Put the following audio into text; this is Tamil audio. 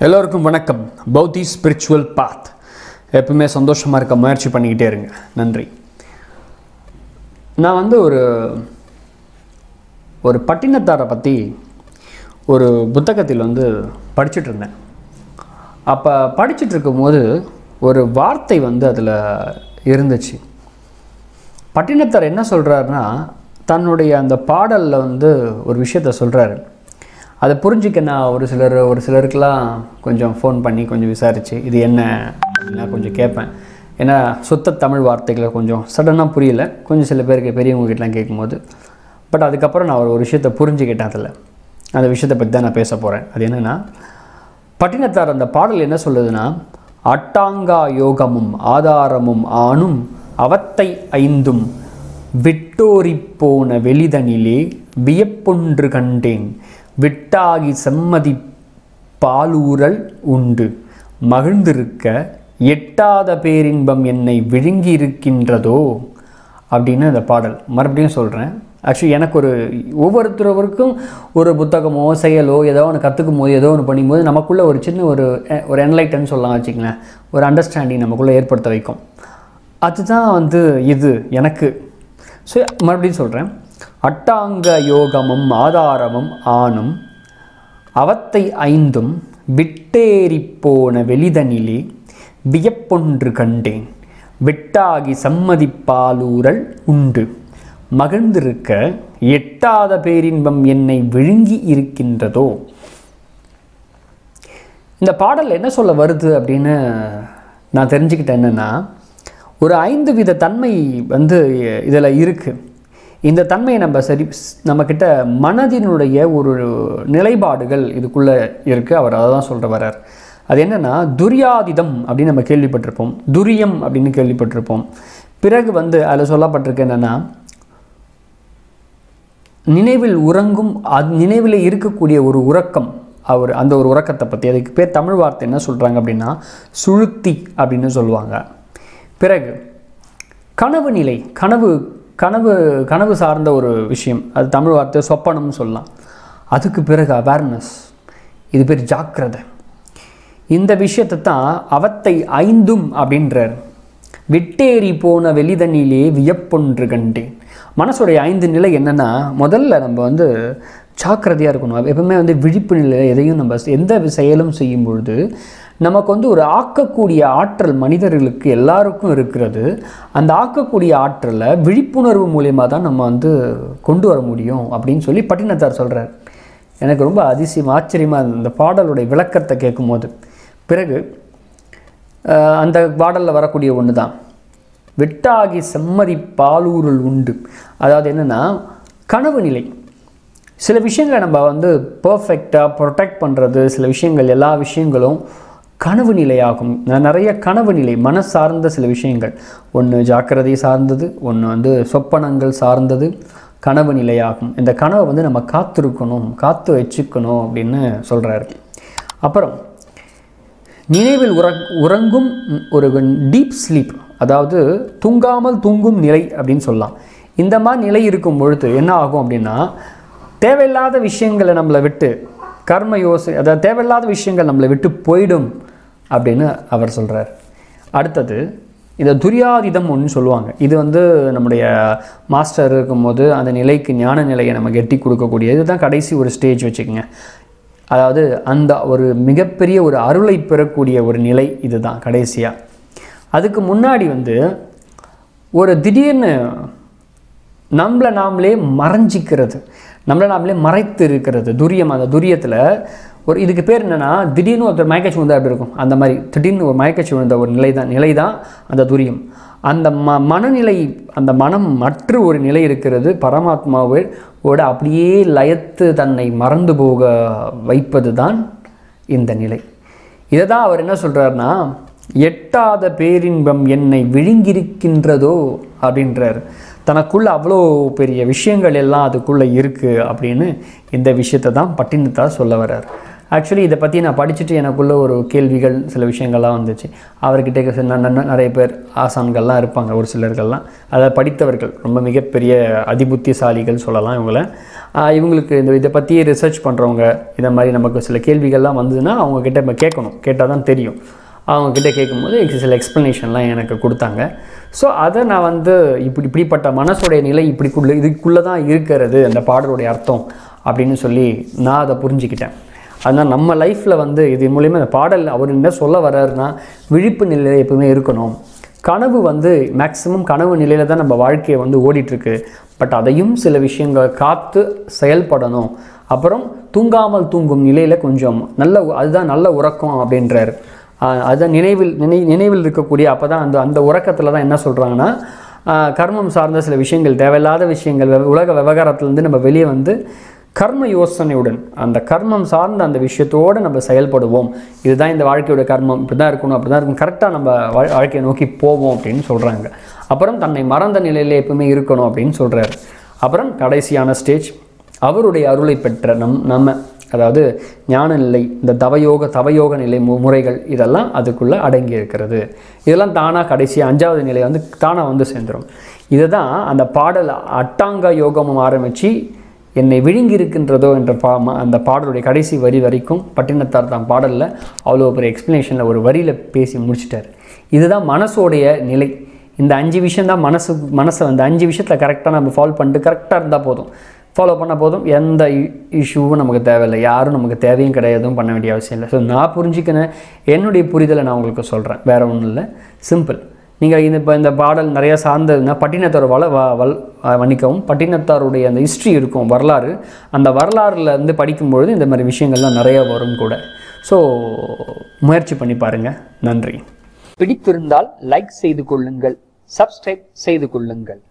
எல்லோருக்கும் வணக்கம் பௌத்தி ஸ்பிரிச்சுவல் பாத் எப்பவுமே சந்தோஷமாக இருக்க முயற்சி பண்ணிக்கிட்டே இருங்க நன்றி நான் வந்து ஒரு ஒரு பட்டினத்தாரை பற்றி ஒரு புத்தகத்தில் வந்து படிச்சுட்டு இருந்தேன் அப்போ படிச்சுட்டு இருக்கும்போது ஒரு வார்த்தை வந்து அதில் இருந்துச்சு பட்டினத்தார் என்ன சொல்கிறாருன்னா தன்னுடைய அந்த பாடலில் வந்து ஒரு விஷயத்த சொல்கிறாரு அதை புரிஞ்சிக்க நான் ஒரு சிலர் ஒரு சிலருக்கெல்லாம் கொஞ்சம் ஃபோன் பண்ணி கொஞ்சம் விசாரித்து இது என்ன அப்படின்லாம் கொஞ்சம் கேட்பேன் ஏன்னா சுத்த தமிழ் வார்த்தைகளை கொஞ்சம் சடனாக புரியல கொஞ்சம் சில பேருக்கு பெரியவங்ககிட்டலாம் கேட்கும்போது பட் அதுக்கப்புறம் நான் ஒரு ஒரு விஷயத்தை புரிஞ்சுக்கிட்டேன் அதில் அந்த விஷயத்தை பற்றி தான் நான் பேச போகிறேன் அது என்னென்னா பட்டினத்தார் அந்த பாடல் என்ன சொல்லுதுன்னா அட்டாங்கா யோகமும் ஆதாரமும் ஆணும் அவத்தை ஐந்தும் விட்டோரிப் போன வெளிதனிலே வியப்பொன்று கண்டேன் விட்டாகி செம்மதி பாலூரல் உண்டு மகிழ்ந்திருக்க எட்டாத பேரின்பம் என்னை விழுங்கி இருக்கின்றதோ அப்படின்னு அந்த பாடல் மறுபடியும் சொல்கிறேன் ஆக்சுவலி எனக்கு ஒரு ஒவ்வொருத்தரவருக்கும் ஒரு புத்தகமோ செயலோ ஏதோ ஒன்று கற்றுக்கும் போது ஏதோ ஒன்று பண்ணும்போது நமக்குள்ளே ஒரு சின்ன ஒரு அஹ், ஒரு என்லைட்டன் சொல்லலாம் வச்சுங்களேன் ஒரு அண்டர்ஸ்டாண்டிங் நமக்குள்ளே ஏற்படுத்த வைக்கும் அதுதான் வந்து இது எனக்கு ஸோ மறுபடியும் சொல்கிறேன் அட்டாங்க யோகமும் ஆதாரமும் ஆணும் அவத்தை ஐந்தும் விட்டேறிப் போன வெளிதனிலே வியப்பொன்று கண்டேன் விட்டாகி சம்மதிப்பாலூரல் உண்டு மகிழ்ந்திருக்க எட்டாத பேரின்பம் என்னை விழுங்கி இருக்கின்றதோ இந்த பாடல் என்ன சொல்ல வருது அப்படின்னு நான் தெரிஞ்சுக்கிட்டேன் என்னென்னா ஒரு ஐந்து வித தன்மை வந்து இதில் இருக்குது இந்த தன்மையை நம்ம சரி நம்மக்கிட்ட மனதினுடைய ஒரு நிலைப்பாடுகள் இதுக்குள்ளே இருக்குது அவர் அதை தான் சொல்கிற வரார் அது என்னென்னா துரியாதிதம் அப்படின்னு நம்ம கேள்விப்பட்டிருப்போம் துரியம் அப்படின்னு கேள்விப்பட்டிருப்போம் பிறகு வந்து அதில் சொல்லப்பட்டிருக்கு என்னென்னா நினைவில் உறங்கும் அது நினைவில் இருக்கக்கூடிய ஒரு உறக்கம் அவர் அந்த ஒரு உறக்கத்தை பற்றி அதுக்கு பேர் தமிழ் வார்த்தை என்ன சொல்கிறாங்க அப்படின்னா சுழுத்தி அப்படின்னு சொல்லுவாங்க பிறகு கனவு நிலை கனவு கனவு கனவு சார்ந்த ஒரு விஷயம் அது தமிழ் வார்த்தை சொப்பனம்னு சொல்லலாம் அதுக்கு பிறகு அவேர்னஸ் இது பேர் ஜாக்கிரதை இந்த விஷயத்தை தான் அவத்தை ஐந்தும் அப்படின்றார் விட்டேறி போன வெளிதனிலே வியப்பொன்று கண்டேன் மனசுடைய ஐந்து நிலை என்னென்னா முதல்ல நம்ம வந்து ஜாக்கிரதையாக இருக்கணும் எப்பவுமே வந்து விழிப்பு நிலையில் எதையும் நம்ம எந்த செயலும் செய்யும் பொழுது நமக்கு வந்து ஒரு ஆக்கக்கூடிய ஆற்றல் மனிதர்களுக்கு எல்லாருக்கும் இருக்கிறது அந்த ஆக்கக்கூடிய ஆற்றலை விழிப்புணர்வு மூலியமாக தான் நம்ம வந்து கொண்டு வர முடியும் அப்படின்னு சொல்லி பட்டினத்தார் சொல்கிறார் எனக்கு ரொம்ப அதிசயம் ஆச்சரியமாக இந்த பாடலுடைய விளக்கத்தை கேட்கும்போது பிறகு அஹ், அந்த பாடலில் வரக்கூடிய ஒன்று தான் வெட்டாகி செம்மதி பாலூருள் உண்டு அதாவது என்னென்னா கனவு நிலை சில விஷயங்களை நம்ம வந்து பர்ஃபெக்டாக ப்ரொடெக்ட் பண்ணுறது சில விஷயங்கள் எல்லா விஷயங்களும் கனவு நிலையாகும் ந- நிறைய கனவு நிலை மன சார்ந்த சில விஷயங்கள் ஒன்று ஜாக்கிரதை சார்ந்தது ஒன்று வந்து சொப்பனங்கள் சார்ந்தது கனவு நிலையாகும் இந்த கனவை வந்து நம்ம காத்திருக்கணும் காத்து வச்சுக்கணும் அப்படின்னு சொல்கிறாரு அப்புறம் நினைவில் உற உறங்கும் ஒரு டீப் ஸ்லீப் அதாவது தூங்காமல் தூங்கும் நிலை அப்படின்னு சொல்லலாம் இந்த மாதிரி நிலை இருக்கும் பொழுது என்ன ஆகும் அப்படின்னா தேவையில்லாத விஷயங்களை நம்மளை விட்டு கர்ம யோசனை அதாவது தேவையில்லாத விஷயங்கள் நம்மளை விட்டு போயிடும் அப்படின்னு அவர் சொல்கிறார் அடுத்தது இதை துரியாதிதம் ஒன்று சொல்லுவாங்க இது வந்து நம்முடைய மாஸ்டர் இருக்கும்போது அந்த நிலைக்கு ஞான நிலையை நமக்கு எட்டி கொடுக்கக்கூடிய இதுதான் கடைசி ஒரு ஸ்டேஜ் வச்சுக்கோங்க அதாவது அந்த ஒரு மிகப்பெரிய ஒரு அருளை பெறக்கூடிய ஒரு நிலை இதுதான் கடைசியாக அதுக்கு முன்னாடி வந்து ஒரு திடீர்னு நம்மளை நாமளே மறைஞ்சிக்கிறது நம்மளை நாமளே மறைத்து இருக்கிறது துரியம் அந்த துரியத்தில் ஒரு இதுக்கு பேர் என்னென்னா திடீர்னு ஒருத்தர் மயக்கச்சி விழுந்தா எப்படி இருக்கும் அந்த மாதிரி திடீர்னு ஒரு மயக்கச்சி விழுந்த ஒரு நிலை தான் நிலை தான் அந்த துரியம் அந்த ம மனநிலை அந்த மனம் மற்ற ஒரு நிலை இருக்கிறது பரமாத்மாவோட அப்படியே லயத்து தன்னை மறந்து போக வைப்பது தான் இந்த நிலை இதை தான் அவர் என்ன சொல்கிறாருன்னா எட்டாத பேரின்பம் என்னை விழுங்கியிருக்கின்றதோ அப்படின்றார் தனக்குள்ள அவ்வளோ பெரிய விஷயங்கள் எல்லாம் அதுக்குள்ளே இருக்குது அப்படின்னு இந்த விஷயத்தை தான் பட்டினத்தார் சொல்ல வர்றார் ஆக்சுவலி இதை பற்றி நான் படிச்சுட்டு எனக்குள்ள ஒரு கேள்விகள் சில விஷயங்கள்லாம் வந்துச்சு அவர்கிட்ட இருக்க ந- ந- நிறைய பேர் ஆசான்கள்லாம் இருப்பாங்க ஒரு சிலர்கள்லாம் அதை படித்தவர்கள் ரொம்ப மிகப்பெரிய அதிபுத்திசாலிகள் சொல்லலாம் இவங்கள ஆஹ் இவங்களுக்கு இந்த இதை பற்றி ரிசர்ச் பண்ணுறவங்க இதை மாதிரி நமக்கு சில கேள்விகள்லாம் வந்ததுன்னா அவங்கக்கிட்ட நம்ம கேட்கணும் கேட்டால் தான் தெரியும் அவங்கக்கிட்ட கேட்கும்போது எனக்கு சில எக்ஸ்ப்ளனேஷன்லாம் எனக்கு கொடுத்தாங்க ஸோ அதை நான் வந்து இப்படி இப்படிப்பட்ட மனசுடைய நிலை இப்படிக்குள்ள இதுக்குள்ளே தான் இருக்கிறது அந்த பாடலுடைய அர்த்தம் அப்படின்னு சொல்லி நான் அதை புரிஞ்சுக்கிட்டேன் அதனால் நம்ம லைஃப்பில் வந்து இது மூலிமா இந்த பாடல் அவர் என்ன சொல்ல வர்றாருன்னா விழிப்பு நிலையில் எப்பவுமே இருக்கணும் கனவு வந்து மேக்ஸிமம் கனவு நிலையில் தான் நம்ம வாழ்க்கையை வந்து ஓடிட்டுருக்கு பட் அதையும் சில விஷயங்கள் காத்து செயல்படணும் அப்புறம் தூங்காமல் தூங்கும் நிலையில் கொஞ்சம் நல்ல அதுதான் நல்ல உறக்கம் அப்படின்றாரு ஆஹ் அதுதான் நினைவில் நினை நினைவில் இருக்கக்கூடிய அப்போ தான் அந்த அந்த உறக்கத்தில் தான் என்ன சொல்கிறாங்கன்னா கர்மம் சார்ந்த சில விஷயங்கள் தேவையில்லாத விஷயங்கள் வெவ- உலக விவகாரத்துலேருந்து நம்ம வெளியே வந்து கர்ம யோசனையுடன் அந்த கர்மம் சார்ந்த அந்த விஷயத்தோடு நம்ம செயல்படுவோம் இதுதான் இந்த வாழ்க்கையோட கர்மம் இப்படி தான் இருக்கணும் அப்படி தான் இருக்கணும் கரெக்டாக நம்ம வாழ்- வாழ்க்கையை நோக்கி போவோம் அப்படின்னு சொல்கிறாங்க அப்புறம் தன்னை மறந்த நிலையில எப்பவுமே இருக்கணும் அப்படின்னு சொல்கிறாரு அப்புறம் கடைசியான ஸ்டேஜ் அவருடைய அருளை பெற்ற நம் நம்ம அதாவது ஞான நிலை இந்த தவயோக தவயோக நிலை மு முறைகள் இதெல்லாம் அதுக்குள்ளே அடங்கி இருக்கிறது இதெல்லாம் தானாக கடைசி அஞ்சாவது நிலை வந்து தானாக வந்து சேர்ந்துடும் இதை தான் அந்த பாடல் அட்டாங்க யோகமும் ஆரம்பித்து என்னை விழுங்கி இருக்கின்றதோ என்ற பா ம- அந்த பாடலுடைய கடைசி வரி வரைக்கும் பட்டினத்தார் தான் பாடலில் அவ்வளோ பெரிய எக்ஸ்ப்ளனேஷனில் ஒரு வரியில் பேசி முடிச்சிட்டார் இதுதான் மனசோடைய நிலை இந்த அஞ்சு விஷயம் தான் மனசு மனசை வந்து அஞ்சு விஷயத்தில் கரெக்டாக நம்ம ஃபாலோ பண்ணிட்டு கரெக்டாக இருந்தால் போதும் ஃபாலோ பண்ணால் போதும் எந்த இஷ்யூவும் நமக்கு தேவையில்லை யாரும் நமக்கு தேவையும் கிடையாதும் பண்ண வேண்டிய அவசியம் இல்லை ஸோ நான் புரிஞ்சுக்கின என்னுடைய புரிதலை நான் உங்களுக்கு சொல்கிறேன் வேறு ஒன்றும் இல்லை சிம்பிள் நீங்கள் இந்த இப்போ இந்த பாடல் நிறையா சார்ந்ததுன்னா பட்டினத்தார் வள வ வல் அஹ் மன்னிக்கவும் பட்டினத்தாருடைய அந்த ஹிஸ்ட்ரி இருக்கும் வரலாறு அந்த வரலாறுல இருந்து படிக்கும்பொழுது இந்த மாதிரி விஷயங்கள்லாம் நிறைய வரும் கூட ஸோ முயற்சி பண்ணி பாருங்கள் நன்றி பிடித்திருந்தால் லைக் செய்து கொள்ளுங்கள் சப்ஸ்கிரைப் செய்து கொள்ளுங்கள்